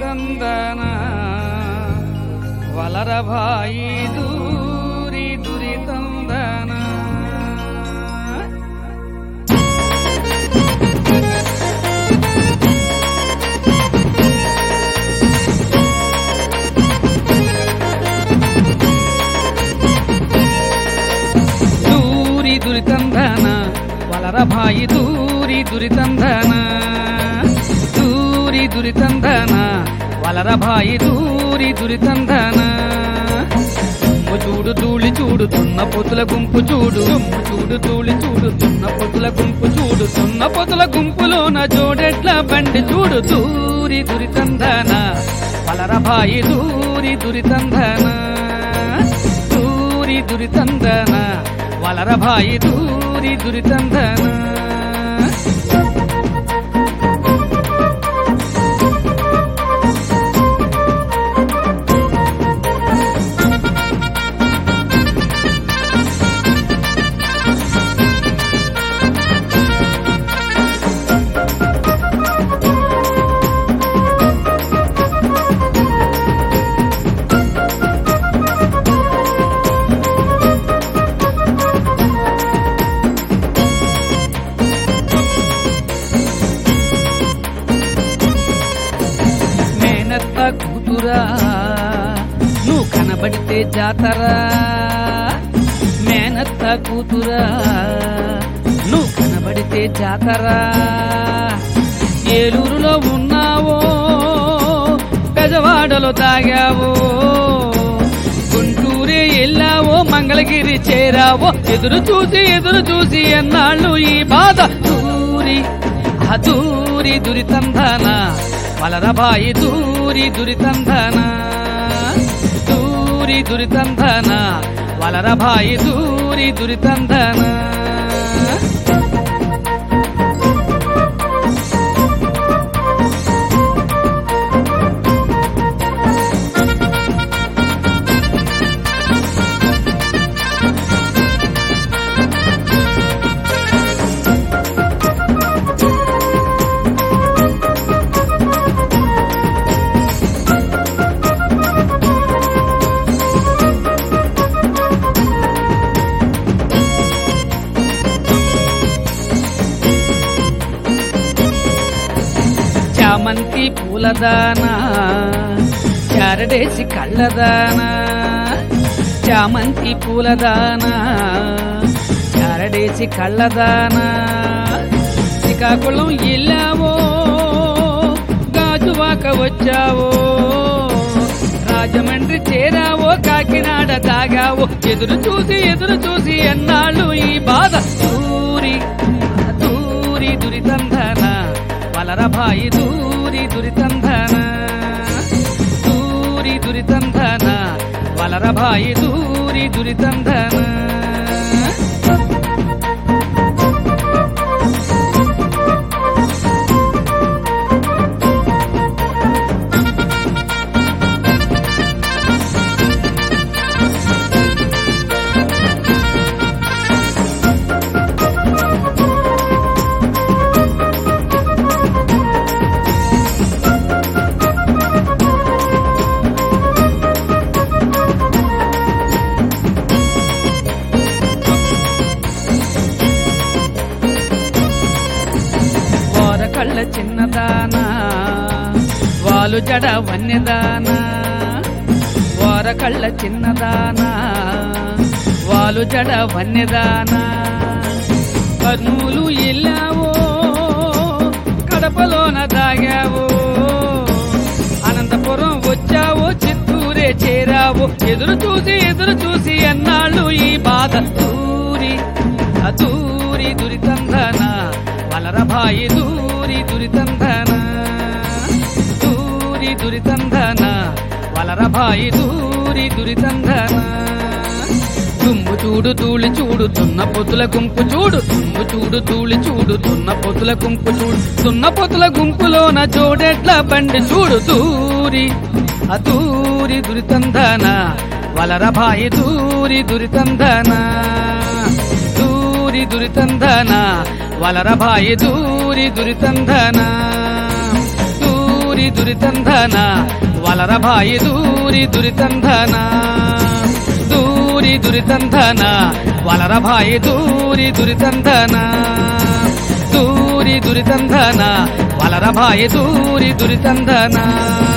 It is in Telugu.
దురితందన వలరభాయి దూరి దురితందన దూరి దురితందన వలరభాయి దూరి దురితందన దూరి దురితందన వలరభాయి దూరి దురితందన దుమ్ము చూడు తూళి చూడు తున్న పొతుల గుంపు చూడు దుమ్ము చూడు తూళి చూడు తున్న పొతుల గుంపు చూడు తున్న పొతుల గుంపులోన జోడెట్ల బండి చూడు దూరి దురితందన వలరభాయి దూరి దురితందన దూరి దురితందన వలరభాయి దూరి దురితందన మేనత్త కూతురా నువ్వు కనబడితే జాతరా మేనత్త కూతురా నువ్వు కనబడితే జాతరా ఏలూరులో ఉన్నావో గజవాడలో తాగావో గుంటూరే వెళ్ళావో మంగళగిరి చేరావో ఎదురు చూసి ఎదురు చూసి ఎన్నాళ్ళు ఈ బాధ దూరి అదూరి దురితంధన వలరబాయి దూరి దురితంధన దూరి దురితంధన వలరబాయి దూరి దురితంధన చామంతి పూలదానా చారడేసి కళ్ళదానా చామంతి పూలదానా చారడేసి కళ్ళదానా శ్రీకాకుళం వెళ్ళావో గాజువాక వచ్చావో రాజమండ్రి చేరావో కాకినాడ తాగావో ఎదురు చూసి ఎదురు చూసి ఎన్నాళ్ళు ఈ బాధ దూరి దూరి దురితంధన వలరభాయి దూరి దురితంధన దూరి దురితంధన వలరభాయి దూరి దురితంధన ఓర కళ్ళ చిన్నదానా వాలు జడ వన్యదానా ఓర కళ్ళ చిన్నదానా వాలు జడ వన్యదానా కర్నూలు వెళ్ళావో కడపలోన దాగావో అనంతపురం వచ్చావో చిత్తూరే చేరావో ఎదురు చూసి ఎదురు చూసి ఎన్నాళ్ళు ఈ బాధ దూరి అదూరి దురితంధన వలరభాయి దూరి దురితంధన దూరి దురితంధన వలరభాయి దూరి దురితంధన దుమ్ము చూడు తూళి చూడు తున్న పొతుల గుంపు చూడు దుమ్ము చూడు తూళి చూడు తున్న పొతుల గుంపు చూడు తున్న పొతుల గుంపులోన జోడెట్ల బండి చూడు దూరి అదూరి దురితంధన వలరభాయి దూరి దురితంధన దూరి దురితంధన వలరభాయి దూరి దురితంధన దూరి దూరి దురితంధన వలరభాయి దూరి దురితంధన దూరి దురితంధన వలరభాయి దూరి దురితంధన దూరి దురితంధన వలరభాయి దూరి దురితంధన